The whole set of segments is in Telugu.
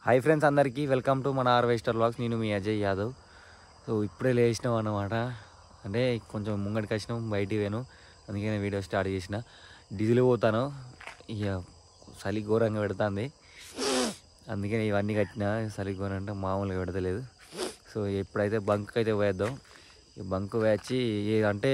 హాయ్ ఫ్రెండ్స్ అందరికీ వెల్కమ్ టు మన హార్వెస్టర్ వ్లాగ్స్ నేను మీ అజయ్ యాదవ్ సో ఇప్పుడే లేచినాం అన్నమాట అంటే కొంచెం ముంగడికి వచ్చినాం బయటికి పోయాను అందుకే నేను వీడియో స్టార్ట్ చేసిన డీజిల్ పోతాను ఇక చలి ఘోరంగా పెడుతుంది అందుకే ఇవన్నీ కట్టిన చలి ఘోరం అంటే మామూలుగా పెడతలేదు సో ఎప్పుడైతే బంక్ అయితే పోయేద్దాం ఈ బంక్ వేచి అంటే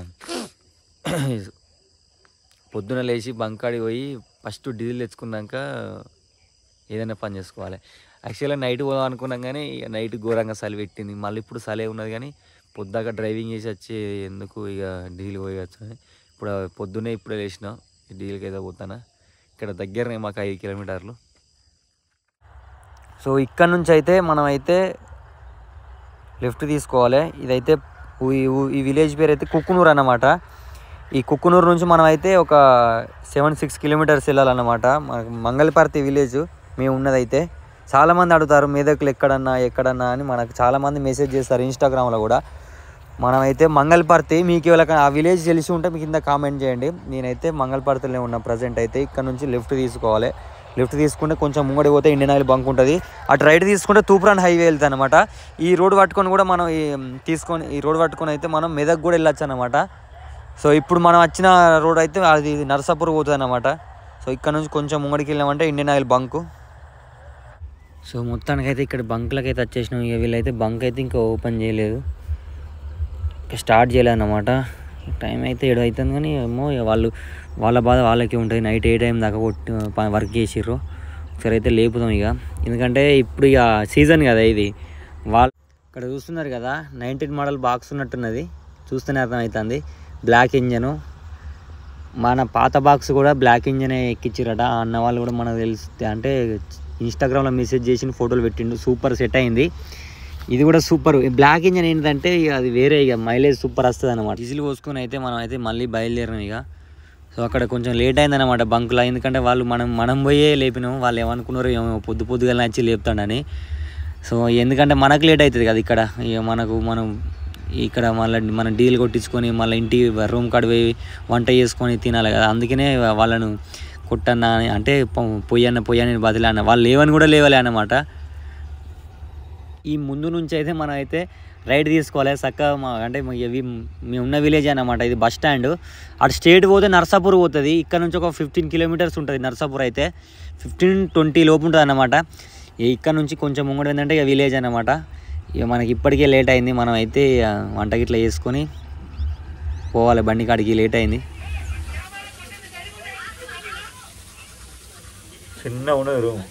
పొద్దున లేచి బంకాడి పోయి ఫస్ట్ డీజిల్ తెచ్చుకున్నాక ఏదైనా పని చేసుకోవాలి యాక్చువల్గా నైట్ పోదాం అనుకున్నాం కానీ ఇక నైట్ ఘోరంగా చలి పెట్టింది మళ్ళీ ఇప్పుడు చలే ఉన్నది కానీ పొద్దాక డ్రైవింగ్ చేసి వచ్చి ఎందుకు ఇక డీజిల్ పోయవచ్చు అని ఇప్పుడు పొద్దున్నే ఇప్పుడే లేచిన డీజిల్కి అయితే పోతానా ఇక్కడ దగ్గరనే మాకు ఐదు కిలోమీటర్లు సో ఇక్కడ నుంచి అయితే మనం అయితే లెఫ్ట్ తీసుకోవాలి ఇదైతే ఈ ఊ- ఈ విలేజ్ పేరు అయితే కుక్కునూరు అన్నమాట ఈ కుక్కునూరు నుంచి మనం అయితే ఒక సెవెన్ సిక్స్ కిలోమీటర్స్ వెళ్ళాలన్నమాట మనకు మంగళపర్తి విలేజ్ మేము ఉన్నదైతే చాలామంది అడుగుతారు మేదకులు ఎక్కడన్నా ఎక్కడన్నా అని మనకు చాలామంది మెసేజ్ చేస్తారు ఇన్స్టాగ్రామ్లో కూడా మనమైతే మంగళపర్తి మీకు ఎవరికైనా ఆ విలేజ్ తెలిసి ఉంటే మీకు కింద కామెంట్ చేయండి నేనైతే మంగళపర్తిలో ఉన్న ప్రజెంట్ అయితే ఇక్కడ నుంచి లెఫ్ట్ తీసుకోవాలి లెఫ్ట్ తీసుకుంటే కొంచెం ముంగడి పోతే ఇండియన్ ఆయిల్ బంక్ ఉంటుంది అటు రైట్ తీసుకుంటే తూప్రాన్ హైవే వెళ్తాయి అనమాట ఈ రోడ్ పట్టుకొని కూడా మనం ఈ తీసుకొని ఈ రోడ్ పట్టుకొని అయితే మనం మెదక్ కూడా వెళ్ళొచ్చు అనమాట సో ఇప్పుడు మనం వచ్చిన రోడ్ అయితే అది నరసాపూర్ పోతుంది అనమాట సో ఇక్కడ నుంచి కొంచెం ముంగడికి వెళ్ళామంటే ఇండియన్ ఆయిల్ బంకు సో మొత్తానికైతే ఇక్కడ బంకులకి అయితే వచ్చేసినాం ఇక వీళ్ళైతే బంక్ అయితే ఇంకా ఓపెన్ చేయలేదు ఇంకా స్టార్ట్ చేయలేదు అన్నమాట టైం అయితే ఏడు అవుతుంది కానీ ఏమో ఇక వాళ్ళు వాళ్ళ బాధ వాళ్ళకి ఉంటుంది నైట్ ఏ టైం దాకా కొట్టి ప- వర్క్ చేసిర్రు ఒకసారి అయితే లేపుదాం ఇక ఎందుకంటే ఇప్పుడు ఇక సీజన్ కదా ఇది వాళ్ళు ఇక్కడ చూస్తున్నారు కదా నైన్టీన్ మోడల్ బాక్స్ ఉన్నట్టున్నది చూస్తేనే అర్థమవుతుంది బ్లాక్ ఇంజను మన పాత బాక్స్ కూడా బ్లాక్ ఇంజనే ఎక్కించిరట ఆ అన్న వాళ్ళు కూడా మనకు తెలిస్తే అంటే ఇన్స్టాగ్రామ్లో మెసేజ్ చేసిన ఫోటోలు పెట్టిండు సూపర్ సెట్ అయింది ఇది కూడా సూపర్ బ్లాక్ ఇంజన్ ఏంటంటే ఇక అది వేరే ఇక మైలేజ్ సూపర్ వస్తుంది అనమాట డీజిల్ పోసుకొని అయితే మనం అయితే మళ్ళీ బయలుదేరాం ఇక సో అక్కడ కొంచెం లేట్ అయిందన్నమాట బంకులో ఎందుకంటే వాళ్ళు మనం మనం పోయే లేపినాం వాళ్ళు ఏమనుకున్నారు ఏమో పొద్దు పొద్దుగా నచ్చి లేపుతాడని సో ఎందుకంటే మనకు లేట్ అవుతుంది కదా ఇక్కడ ఇక మనకు మనం ఇక్కడ మళ్ళీ మనం డీల్ కొట్టించుకొని మళ్ళీ ఇంటి రూమ్ కాడ పోయి వంట చేసుకొని తినాలి కదా అందుకనే వాళ్ళను కొట్టన్న అని అంటే పొ- పొయ్యన్న పొయ్యని బదిలన్న వాళ్ళు లేవని కూడా లేవలే అన్నమాట ఈ ముందు నుంచి అయితే మనం అయితే రైడ్ తీసుకోవాలి చక్కగా మా అంటే మా ఇవి మేము ఉన్న విలేజ్ అన్నమాట ఇది బస్ స్టాండ్ అటు స్టేట్ పోతే నర్సాపూర్ పోతుంది ఇక్కడ నుంచి ఒక ఫిఫ్టీన్ కిలోమీటర్స్ ఉంటుంది నర్సాపూర్ అయితే ఫిఫ్టీన్ ట్వంటీ లోపు ఉంటుంది అన్నమాట ఇక్కడ నుంచి కొంచెం ముంగడు ఏంటంటే ఇక విలేజ్ అన్నమాట ఇక మనకి ఇప్పటికే లేట్ అయింది మనం అయితే ఇక వంట గిట్ల చేసుకొని పోవాలి బండి కాడికి లేట్ అయింది చిన్న ఉండదు రూమ్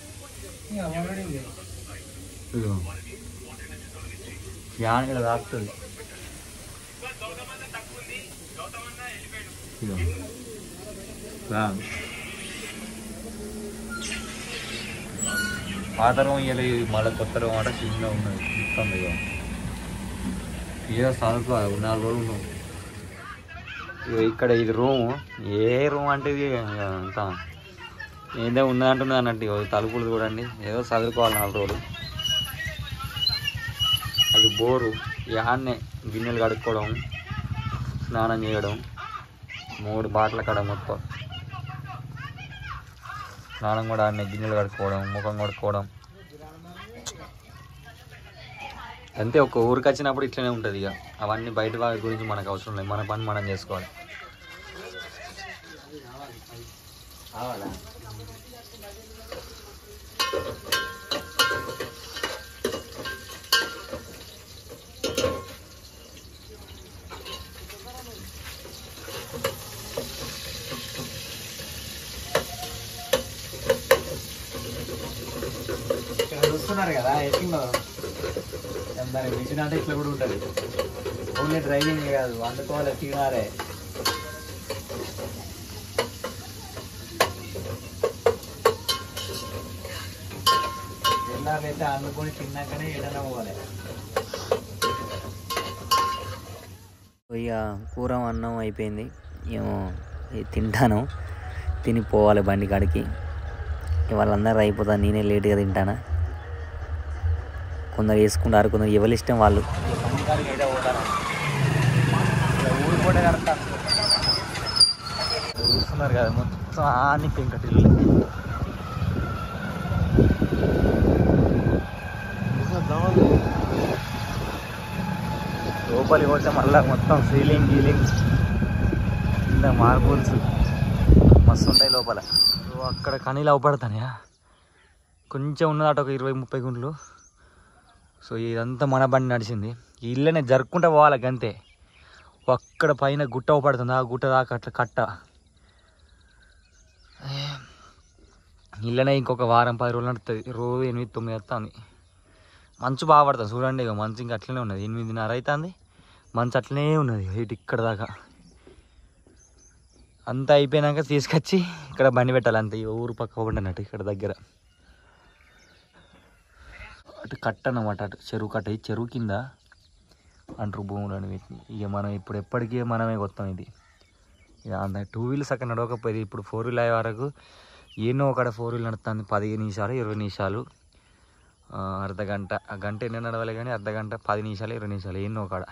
ఫ్యాన్ ఇక్కడ తాకుతుంది ఇదిగో. ఫ్యాన్ పాత రూమ్ ఇవ్వలే ఇది మళ్ళీ కొత్త రూమ్ అంటే చిన్న ఉన్నది మొత్తం ఇక ఏదో చదువుకోవాలి నాలుగు రోజులు ఉన్నాం ఇగో ఇక్కడ ఇది రూమ్ ఏ రూమ్ అంటే ఇది ఇక అంత ఏదో ఉన్నదంటున్నది అన్నట్టు ఇగో తలుపులు చూడండి ఏదో చదువుకోవాలి నాలుగు రోజులు అది బోరు యాన్నే గిన్నెలు కడుక్కోవడం స్నానం చేయడం మూడు బాటల కడ మొత్తం స్నానం కూడా ఆడనే గిన్నెలు కడుక్కోవడం ముఖం కడుక్కోవడం అంతే ఒక ఊరికి వచ్చినప్పుడు ఇట్లనే ఉంటుంది ఇక అవన్నీ బయట వారి గురించి మనకు అవసరం లేదు మన పని మనం చేసుకోవాలి ఇక్కడ చూస్తున్నారు కదా ఎట్లా దాని మిషన్ అంటే ఇట్లా కూడా ఉంటుంది ఓన్లీ డ్రైవింగ్ కాదు వండుకోవాలి తినాలే వెళ్ళాలైతే అనుకొని తిన్నాకనే ఏదైనా పోవాలి ఇక కూర అన్నం అయిపోయింది ఏమో ఇది తింటాను తిని పోవాలి బండి కాడికి ఇక వాళ్ళందరూ అయిపోతాను నేనే లేట్గా తింటానా కొందరు వేసుకుంటారు కొందరు ఎవరి ఇష్టం వాళ్ళు చూస్తున్నారు కదా మొత్తం ఆని పెంకటిల్లు లోపలికి పోతే మళ్ళీ మొత్తం సీలింగ్ గీలింగ్ కింద మార్బుల్స్ మస్తు ఉంటాయి లోపల సో అక్కడ కనీలు అవపడతానయా కొంచెం ఉన్నదట ఒక ఇరవై ముప్పై గుంట్లు సో ఇదంతా మన బండి నడిచింది ఈ ఇళ్ళనే జరుపుకుంటూ పోవాలి అంతే అక్కడ పైన గుట్ట అవపడుతుంది ఆ గుట్ట దాకా అట్లా కట్ట ఇళ్ళనే ఇంకొక వారం పది రోజులు నడుస్తుంది రోజు ఎనిమిది తొమ్మిది వస్తుంది మంచు బాగా పడుతుంది చూడండి ఇక మంచు ఇంకా అట్లనే ఉన్నది ఎనిమిదిన్నర అవుతుంది మంచు అట్లనే ఉన్నది ఇటు ఇక్కడ దాకా అంతా అయిపోయినాక తీసుకొచ్చి ఇక్కడ బండి పెట్టాలి అంతే ఈ ఊరు పక్క ఉండనట్టు ఇక్కడ దగ్గర అటు కట్ట అన్నమాట అటు చెరువు కట్ట ఈ చెరువు కింద అంటారు భూములను వీటిని ఇక మనం ఇప్పుడు ఎప్పటికీ మనమే కొత్తాం ఇది ఇక అంత టూ వీలర్స్ అక్కడ నడవకపోయేది ఇప్పుడు ఫోర్ వీల్ అయ్యే వరకు ఎన్నో ఒకడ ఫోర్ వీల్ నడుస్తుంది పదిహేను నిమిషాలు ఇరవై నిమిషాలు ఆ, అర్ధ గంట ఆ గంట ఎన్ని నడవాలి కానీ అర్ధ గంట పది నిమిషాలు ఇరవై నిమిషాలు ఎన్నో ఒకడ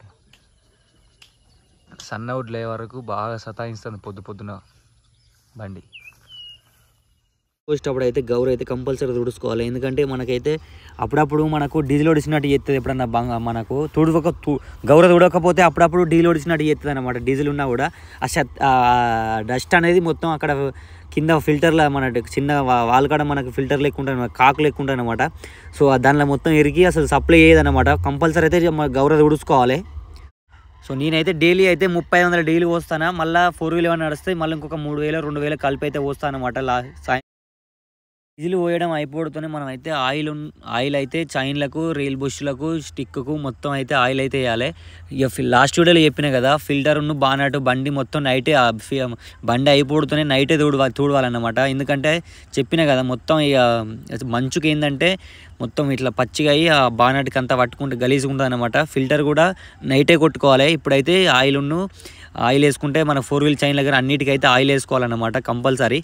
సన్ అవుట్ లే వరకు బాగా సతాయిస్తుంది పొద్దు పొద్దున బండి వచ్చేటప్పుడు అయితే గౌరవ అయితే కంపల్సరీ తుడుచుకోవాలి ఎందుకంటే మనకైతే అప్పుడప్పుడు మనకు డీజిల్ ఒడిచినట్టు చేస్తుంది ఎప్పుడన్నా బంగ మనకు తుడవక తు గౌరవ తుడవకపోతే అప్పుడప్పుడు డీజిల్ ఒడిచినట్టు చేస్తుంది అనమాట డీజిల్ ఉన్నా కూడా ఆ షత్ డస్ట్ అనేది మొత్తం అక్కడ కింద ఫిల్టర్లో మన చిన్న వా- వాల్ కాడ మనకు ఫిల్టర్ లేకుండా కాకు లేకుండా అనమాట సో ఆ దానిలో మొత్తం ఎరిగి అసలు సప్లై చేయదన్నమాట కంపల్సరీ అయితే మన గౌరవ తుడుచుకోవాలి సో నేనైతే డైలీ అయితే ముప్పై వందల డైలీ పోస్తాను మళ్ళీ ఫోర్ వీలర్ ఏమైనా నడిస్తే మళ్ళీ ఇంకొక మూడు వేలు రెండు వేలు కలిపి అయితే పోస్తాను అనమాట లా సాయం డీజిల్ పోయడం అయిపోవడంతోనే మనం అయితే ఆయిల్ ఉన్- ఆయిల్ అయితే చైన్లకు రైల్ బుష్లకు స్టిక్కు మొత్తం అయితే ఆయిల్ అయితే వేయాలి ఇక ఫి- లాస్ట్ వీడియోలో చెప్పిన కదా ఫిల్టర్ ఉన్న బానట్ బండి మొత్తం నైటే ఆ ఫి- బండి అయిపోవడంతోనే నైటే తూడవ తూడవాలన్నమాట ఎందుకంటే చెప్పిన కదా మొత్తం ఇక మంచుకి ఏంటంటే మొత్తం ఇట్లా పచ్చిగా అయ్యి ఆ బానట్కి అంతా పట్టుకుంటే గలీజ్గా ఉంటుంది అనమాట ఫిల్టర్ కూడా నైటే కొట్టుకోవాలి ఇప్పుడైతే ఆయిల్ ఉన్ను ఆయిల్ వేసుకుంటే మన ఫోర్ వీల్ చైన్ దగ్గర అన్నిటికైతే ఆయిల్ వేసుకోవాలన్నమాట కంపల్సరీ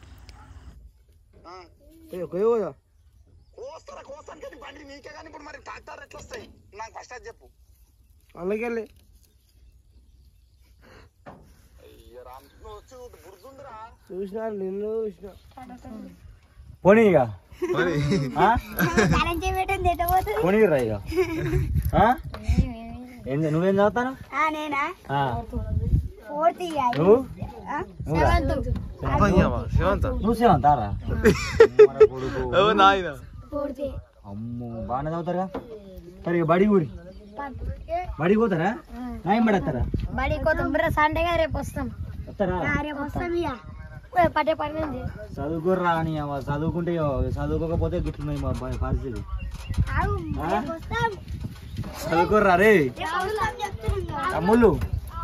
కోస్తారా కోస్తాను కానీ బండి మీకే కానీ ఇప్పుడు మరి ట్రాక్టర్ ఎట్లా వస్తాయి నాకు ఫస్ట్ అది చెప్పు అలాగే అయ్యో రామ్ నువ్వు వచ్చి గుర్తుందిరా చూసిన నిన్ను చూసిన పోనీ ఇక ఆ? ఛాలెంజ్ పెట్టింది ఎట్ట పోతుంది పోనీరా ఇక ఆ? ఏం చే- నువ్వేం చదువుతాను ఆ, నేనా ఆ. ఫోర్త్ ఇయర్ నువ్వు సెవెంత్ నువ్వు సేవంతారా ఫోర్త్ అమ్మో బాగానే చదువుతారా సరే ఇక బడి ఊరి బడికి పోతారా నాయం పడతారా బడి కొత్త సండేగా రేపు వస్తాం వస్తారా ఆ, రేపు వస్తాం ఇక ఏ, పట్టే పని ఉంది చదువుకోర్రా అని అవ్వ. చదువుకుంటే ఇగో, చదువుకోకపోతే గిట్లున్నాయి మా అబ్బాయి పరిస్థితి ఆగు, ఆ? రేపు వస్తాం చదువుకోర్రా రే రేపు వస్తాం చెప్తున్నాం. తమ్ముళ్ళు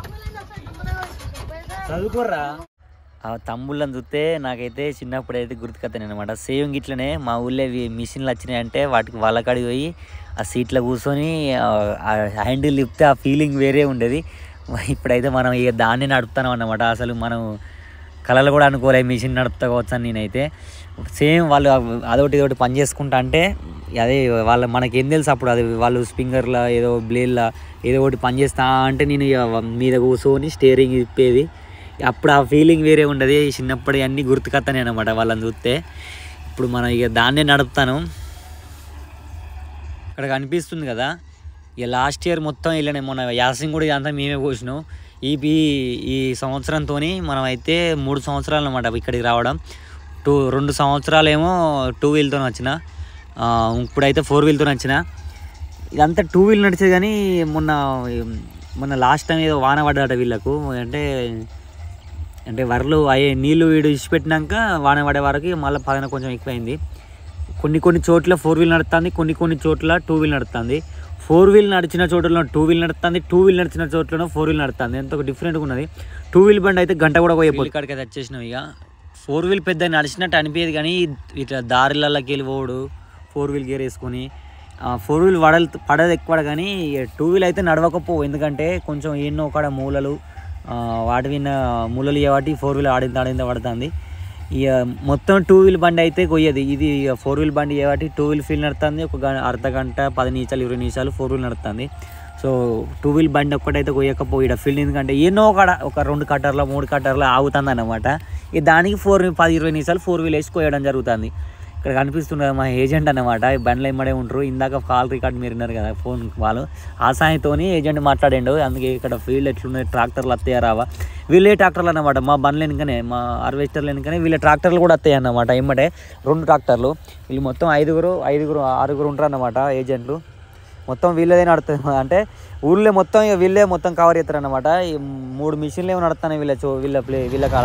చదువుకోర్రా ఆ తమ్ముళ్ళని చూస్తే నాకైతే చిన్నప్పుడు అయితే గుర్తుకొస్తాను అనమాట సేమ్ గిట్లనే మా ఊళ్ళో ఇవి మిషన్లు వచ్చినాయి అంటే వాటికి వాళ్ళ కాడికి పోయి ఆ సీట్లో కూర్చొని ఆ హ్యాండిల్ తిప్పితే ఆ ఫీలింగ్ వేరే ఉండేది ఇప్పుడైతే మనం ఇక దాన్ని నడుపుతాం అన్నమాట అసలు మనం కళలు కూడా అనుకోలే మిషన్ నడుపుతావచ్చు అని నేనైతే సేమ్ వాళ్ళు అదొకటి ఇదొకటి పని చేసుకుంటా అంటే అదే వాళ్ళ మనకేం తెలుసు అప్పుడు అది వాళ్ళు స్పింగర్లా ఏదో బ్లేడ్లా ఏదో ఒకటి పని చేస్తా అంటే నేను ఇక మీద కూర్చొని స్టేరింగ్ తిప్పేది అప్పుడు ఆ ఫీలింగ్ వేరే ఉండదు చిన్నప్పటి అన్నీ గుర్తుకొస్తానే అనమాట వాళ్ళని చూస్తే ఇప్పుడు మనం ఇక దాన్నే నడుపుతాను ఇక్కడ కనిపిస్తుంది కదా ఇక లాస్ట్ ఇయర్ మొత్తం వెళ్ళినాయి మొన్న యాసింగ్ కూడా ఇదంతా మేమే కోసినాం ఈ ఈ- ఈ సంవత్సరంతో మనం అయితే మూడు సంవత్సరాలు అనమాట ఇక్కడికి రావడం టూ రెండు సంవత్సరాలు ఏమో టూ వీల్తో వచ్చిన ఆ, ఇప్పుడైతే ఫోర్ వీల్తో వచ్చిన ఇదంతా టూ వీల్ నడిచేది కానీ మొన్న మొన్న లాస్ట్ టైం ఏదో వాన పడ్డట వీళ్ళకు అంటే అంటే వరలు అయ్యే నీళ్ళు వీడు ఇచ్చిపెట్టినాక వాన పడే వరకు మళ్ళీ పదన కొంచెం ఎక్కువైంది కొన్ని కొన్ని చోట్ల ఫోర్ వీల్ నడుస్తుంది కొన్ని కొన్ని చోట్ల టూ వీల్ నడుస్తుంది ఫోర్ వీల్ నడిచిన చోట్ల టూ వీల్ నడుస్తుంది టూ వీల్ నడిచిన చోట్ల ఫోర్ వీల్ నడుస్తుంది ఎంత డిఫరెంట్గా ఉన్నది టూ వీల్ బండి అయితే గంట కూడా పోయిపోయి ఇక్కడికి అయితే వచ్చేసినాం ఇక ఫోర్ వీల్ పెద్ద నడిచినట్టు అనిపించేది కానీ ఇట్లా దారిలలోకి వెళ్ళి పోడు ఫోర్ వీల్ గేర్ వేసుకొని ఫోర్ వీల్ పడలు పడదు ఎక్కువ కానీ టూ వీల్ అయితే నడవకపోవు ఎందుకంటే కొంచెం ఎన్నో కాడ మూలలు ఆ, వాటి విన్న మూలలు కాబట్టి ఫోర్ వీల్ ఆడింత ఆడింత పడుతుంది ఇక మొత్తం టూ వీల్ బండి అయితే కొయ్యది ఇది ఇక ఫోర్ వీల్ బండి కాబట్టి టూ వీల్ ఫీల్ నడుతుంది ఒక గ- అర్ధ గంట పది నిమిషాలు ఇరవై నిమిషాలు ఫోర్ వీల్ నడుస్తుంది సో టూ వీల్ బండి ఒక్కటైతే కొయ్యకపోయి ఫీల్డ్ ఎందుకంటే ఎన్నో కాడ ఒక రెండు కట్టర్లో మూడు కట్టర్లో ఆగుతుంది అనమాట ఇక దానికి ఫోర్ పది ఇరవై నిమిషాలు ఫోర్ వీల్ వేసి కొయ్యడం జరుగుతుంది ఇక్కడ కనిపిస్తుంది కదా మా ఏజెంట్ అన్నమాట ఈ బండ్లు ఎమ్మడే ఉంటారు ఇందాక కాల్ రికార్డ్ మీరు విన్నారు కదా ఫోన్ వాళ్ళు ఆ సాయంతోని ఏజెంట్ మాట్లాడిండు అందుకే ఇక్కడ ఫీల్డ్ ఎట్లున్నాయి ట్రాక్టర్లు వస్తాయా రావా వీళ్ళే ట్రాక్టర్లు అన్నమాట మా బండ్లు వెనుకనే మా హార్వెస్టర్లు వెనుకనే వీళ్ళ ట్రాక్టర్లు కూడా వస్తాయి అన్నమాట ఎమ్మటే రెండు ట్రాక్టర్లు వీళ్ళు మొత్తం ఐదుగురు ఐదుగురు ఆరుగురు ఉంటారు అన్నమాట ఏజెంట్లు మొత్తం వీళ్ళదే నడుతుంది అంటే ఊళ్ళో మొత్తం ఇక వీళ్ళే మొత్తం కవర్ చేస్తారు అనమాట ఈ మూడు మిషన్లు ఏమో నడుస్తున్నాయి వీళ్ళ చో వీళ్ళ ప్లే వీళ్ళ కాడ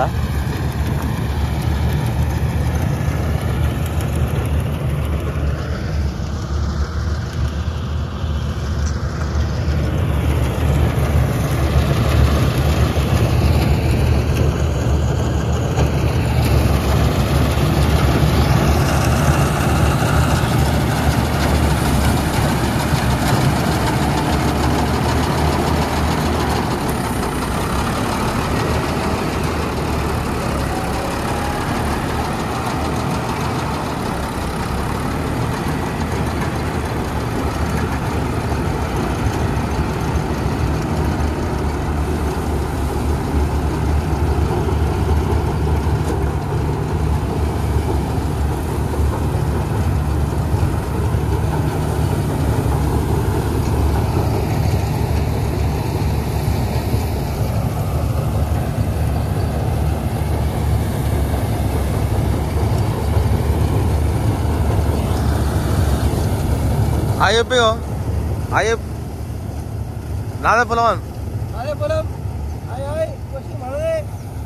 హాయ్ చెప్పిగో హాయ్ చెప్పు నాదే పొలం అదే పొలం హాయ్ హాయ్ వచ్చి మనదే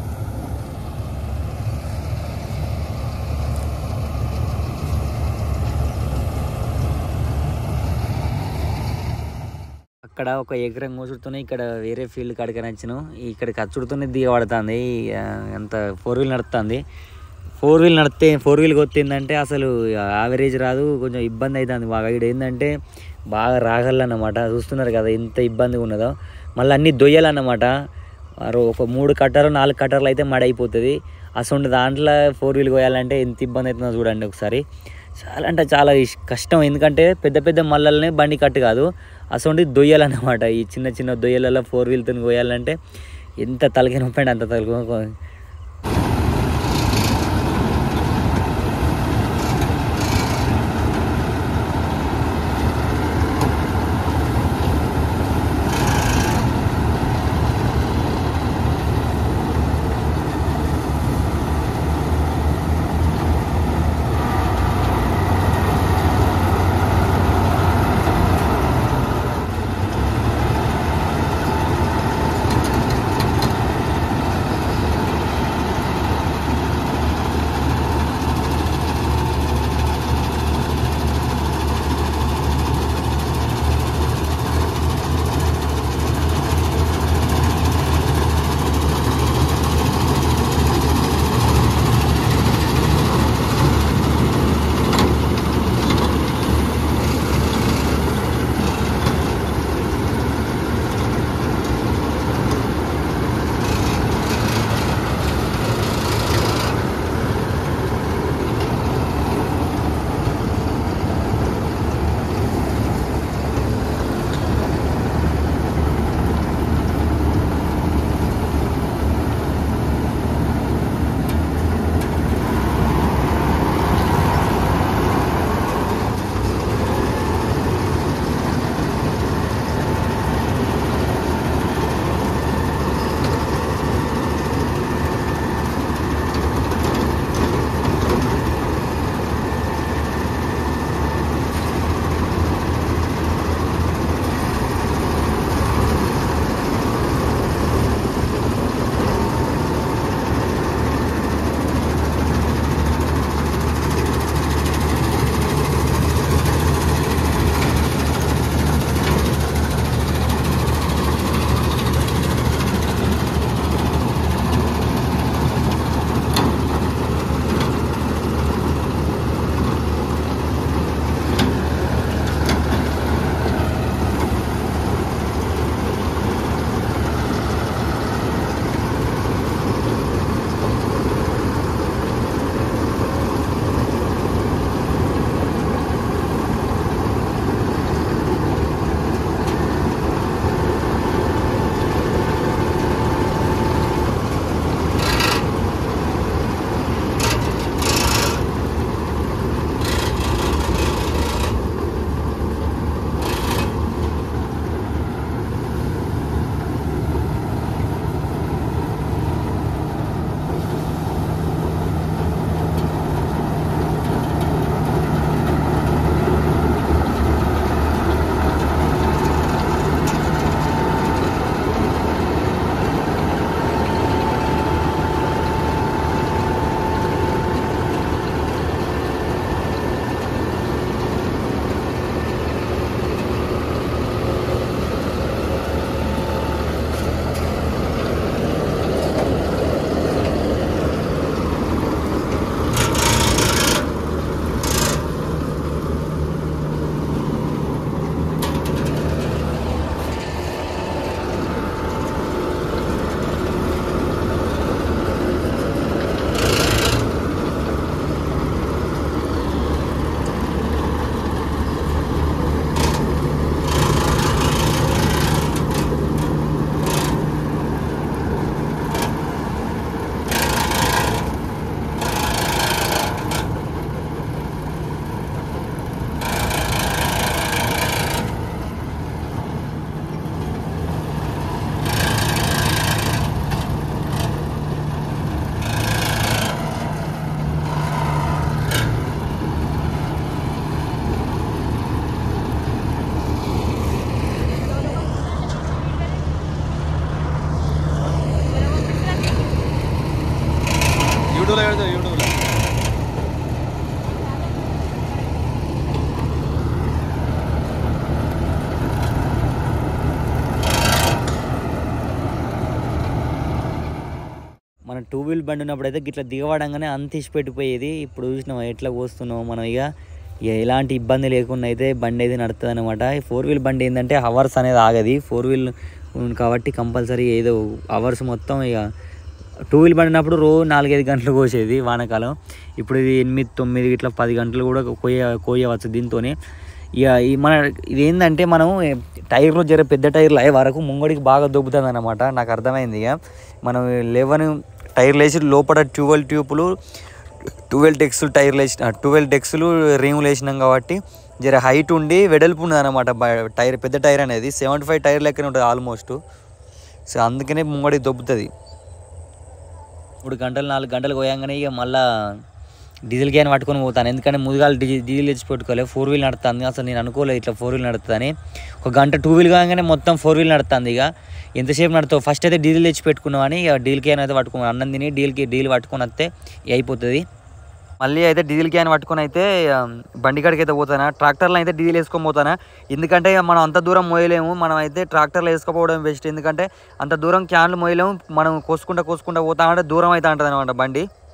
అక్కడ ఒక ఎకరం కోసుడుతోనే ఇక్కడ వేరే ఫీల్డ్ కాడికి నచ్చిన ఇక్కడ కచ్చుడుతోనే దిగబడుతుంది అంత ఫోర్ వీల్ నడుస్తుంది ఫోర్ వీల్ నడితే ఫోర్ వీల్ కొత్తిందంటే అసలు యావరేజ్ రాదు కొంచెం ఇబ్బంది అవుతుంది బాగా ఇక్కడ ఏంటంటే బాగా రాగలన్నమాట చూస్తున్నారు కదా ఎంత ఇబ్బందిగా ఉన్నదో మళ్ళీ అన్ని దొయ్యాలన్నమాట మరో ఒక మూడు కట్టరు నాలుగు కట్టర్లు అయితే మడి అయిపోతుంది అసలు దాంట్లో ఫోర్ వీల్ పోయాలంటే ఎంత ఇబ్బంది అవుతుందో చూడండి ఒకసారి చాలా అంటే చాలా ఇష్- కష్టం ఎందుకంటే పెద్ద పెద్ద మల్లలనే బండి కట్టు కాదు అసలు దొయ్యాలన్నమాట ఈ చిన్న చిన్న దొయ్యలలో ఫోర్ వీల్తో పోయాలంటే ఎంత తలకి నొప్పండి అంత తలకి నొప్పి. మన టూ వీల్ బండి ఉన్నప్పుడు అయితే ఇట్లా దిగవడంగానే అంత ఇసి పెట్టిపోయేది ఇప్పుడు చూసినాం ఎట్లా పోస్తున్నాం మనం ఇక ఇక ఎలాంటి ఇబ్బంది లేకుండా అయితే బండి అయితే నడుతుంది అనమాట ఫోర్ వీల్ బండి ఏంటంటే అవర్స్ అనేది ఆగది ఫోర్ వీల్ కాబట్టి కంపల్సరీ ఏదో అవర్స్ మొత్తం ఇక టూ వీల్ బండి ఉన్నప్పుడు రోజు నాలుగైదు గంటలు కోసేది వానాకాలం ఇప్పుడు ఇది ఎనిమిది తొమ్మిది ఇట్లా పది గంటలు కూడా కోయ కోయవచ్చు దీంతోనే ఇక ఈ మన ఇది ఏంటంటే మనం టైర్లు జర పెద్ద టైర్లు అయ్యే వరకు ముంగడికి బాగా దొబ్బుతుంది అనమాట నాకు అర్థమైంది ఇక మనం లెవెన్ టైర్లు వేసి లోపల ట్యూవెల్ ట్యూబ్లు ట్వెల్వ్ డెక్స్లు టైర్లు వేసిన ట్వెల్వ్ డెక్స్లు రింగులు వేసినాం కాబట్టి జర హైట్ ఉండి వెడల్పు ఉన్నది అనమాట టైర్ పెద్ద టైర్ అనేది సెవెంటీ ఫైవ్ టైర్ లెక్కనే ఉంటుంది ఆల్మోస్ట్ సో అందుకనే ముంగడికి దొబ్బుతుంది మూడు గంటలు నాలుగు గంటలు పోయాంగానే ఇక మళ్ళా డీజిల్ క్యాన్ పట్టుకొని పోతాను ఎందుకంటే ముందుగా డీజిల్ డీజిల్ తెచ్చి పెట్టుకోలేదు ఫోర్ వీల్ నడుస్తుంది అసలు నేను అనుకోలేదు ఇట్లా ఫోర్ వీల్ నడుతుందని ఒక గంట టూ వీల్ కాగానే మొత్తం ఫోర్ వీల్ నడుస్తుంది ఇక ఎంతసేపు నడుతావు ఫస్ట్ అయితే డీజిల్ తెచ్చి పెట్టుకున్నామని ఇక డీల్ క్యాన్ అయితే పట్టుకున్నాను అన్నం తిని డీల్కి డీల్ పట్టుకొని వస్తే ఇక అయిపోతుంది మళ్ళీ అయితే డీజిల్ క్యాన్ పట్టుకొని అయితే ఆ, బండి కాడికి అయితే పోతానా ట్రాక్టర్లో అయితే డీజిల్ వేసుకొని పోతానా ఎందుకంటే ఇక మనం అంత దూరం మోయలేము మనం అయితే ట్రాక్టర్లో వేసుకోపోవడం బెస్ట్ ఎందుకంటే అంత దూరం క్యాన్లు మోయలేము మనం కోసుకుంటా కోసుకుంటా పోతా అంటే దూరం అయితే ఉంటుంది అనమాట బండి